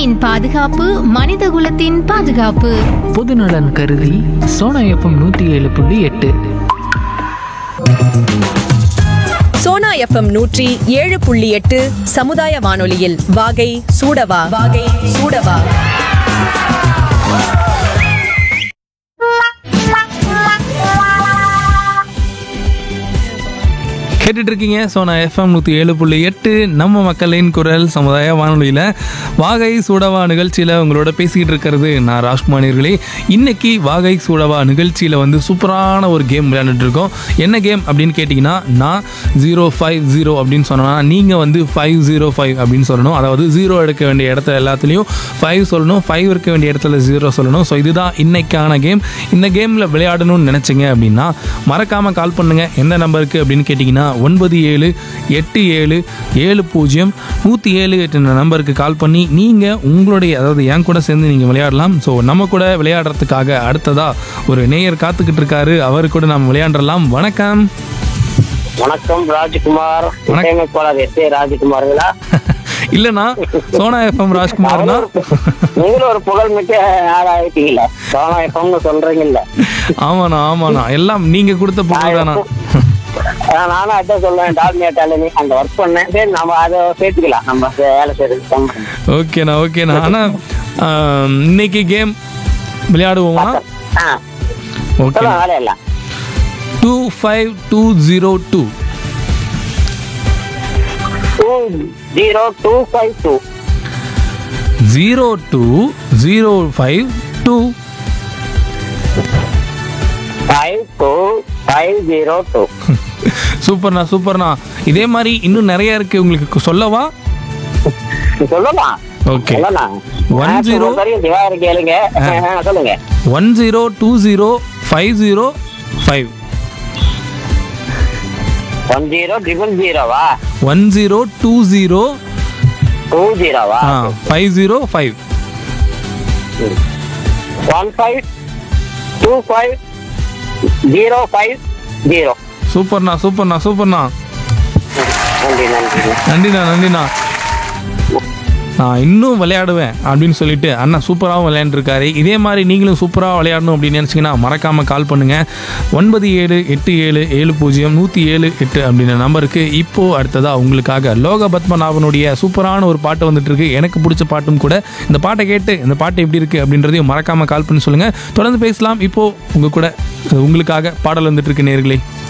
நாட்டின் பாதுகாப்பு மனிதகுலத்தின் பாதுகாப்பு பொதுநலன் கருதி சோனா எஃப்எம் நூற்றி ஏழு புள்ளி எட்டு சோனா எஃப்எம் நூற்றி ஏழு புள்ளி எட்டு சமுதாய வானொலியில் வாகை சூடவா வாகை சூடவா கேட்டுட்டு இருக்கீங்க சோனா எஃப்எம் நூற்றி ஏழு புள்ளி எட்டு நம்ம மக்களின் குரல் சமுதாய வானொலியில் வாகை சூடவா நிகழ்ச்சியில் உங்களோட பேசிக்கிட்டு இருக்கிறது நான் ராஜ்குமாரிகளே இன்னைக்கு வாகை சூடவா நிகழ்ச்சியில் வந்து சூப்பரான ஒரு கேம் விளையாண்டுட்டு இருக்கோம் என்ன கேம் அப்படின்னு கேட்டிங்கன்னா நான் ஜீரோ ஃபைவ் ஜீரோ அப்படின்னு சொன்னோன்னா நீங்கள் வந்து ஃபைவ் ஜீரோ ஃபைவ் அப்படின்னு சொல்லணும் அதாவது ஜீரோ எடுக்க வேண்டிய இடத்துல எல்லாத்துலேயும் ஃபைவ் சொல்லணும் ஃபைவ் இருக்க வேண்டிய இடத்துல ஜீரோ சொல்லணும் ஸோ இதுதான் இன்னைக்கான கேம் இந்த கேமில் விளையாடணும்னு நினச்சிங்க அப்படின்னா மறக்காமல் கால் பண்ணுங்கள் எந்த நம்பருக்கு அப்படின்னு கேட்டிங்கன்னா ஒன்பது ஏழு எட்டு ஏழு ஏழு பூஜ்ஜியம் நூற்றி ஏழு எட்டு நம்பருக்கு கால் பண்ணி நீங்கள் உங்களுடைய அதாவது என் கூட சேர்ந்து நீங்கள் விளையாடலாம் ஸோ நம்ம கூட விளையாடுறதுக்காக அடுத்ததாக ஒரு நேயர் காத்துக்கிட்டு இருக்காரு அவர் கூட நம்ம விளையாண்டலாம் வணக்கம் வணக்கம் ராஜ்குமார் இசையமைப்பாளர் எஸ் ஏ ராஜ்குமாருங்களா இல்லைண்ணா சோனா எஃப்எம் ராஜ்குமார்னா நீங்களும் ஒரு புகழ்மிக்க ஆளாயிட்டீங்கல்ல சோனா எஃப்எம்னு சொல்றீங்கல்ல ஆமாண்ணா ஆமாண்ணா எல்லாம் நீங்கள் கொடுத்த புகழ் தானா ஆஹ் நானும் அதான் சொல்லுவேன் டால்மியா டாலமி அந்த ஒர்க் பண்ணேன் சரி நம்ம அதை சேர்த்துக்கலாம் நம்ம வேலை செய்யறது ஓகேண்ணா ஓகேண்ணா ஆனால் இன்னைக்கு கேம் விளையாடுவோமா ஆ ஓகே சொல்லுங்க வேலை இல்லை two five two zero two two zero two five two zero two zero five two five two five zero two சூப்பர்ண்ணா சூப்பர்ண்ணா இதே மாதிரி இன்னும் நிறைய இருக்கு உங்களுக்கு சொல்லவா சொல்லலாம் ஓகே சொல்லலாம் One நான் zero. சொல்றது வரையும் திவாகர் கேளுங்க ஆ, சொல்லுங்க one zero two zero five zero five one zero triple ஜீரோவா one zero two zero two ஜீரோவா ஆ five zero five one five two five zero five zero சூப்பர்ண்ணா சூப்பர்ண்ணா சூப்பர்ண்ணா நன்றி நன்றி நன்றிண்ணா நன்றிண்ணா நான் இன்னும் விளையாடுவேன் அப்படின்னு சொல்லிட்டு அண்ணா சூப்பராகவும் விளையாண்டுருக்காரு இதே மாதிரி நீங்களும் சூப்பராக விளையாடணும் அப்படின்னு நினச்சிங்கன்னா மறக்காமல் கால் பண்ணுங்கள் ஒன்பது ஏழு எட்டு ஏழு ஏழு பூஜ்ஜியம் நூற்றி ஏழு எட்டு அப்படின்ற நம்பருக்கு இப்போது அடுத்ததாக உங்களுக்காக லோக பத்மநாபனுடைய சூப்பரான ஒரு பாட்டு வந்துட்டு இருக்கு எனக்கு பிடிச்ச பாட்டும் கூட இந்த பாட்டை கேட்டு இந்த பாட்டு எப்படி இருக்குது அப்படின்றதையும் மறக்காமல் கால் பண்ணி சொல்லுங்கள் தொடர்ந்து பேசலாம் இப்போது உங்கள் கூட உங்களுக்காக பாடல் வந்துட்டு இருக்கு நேர்களே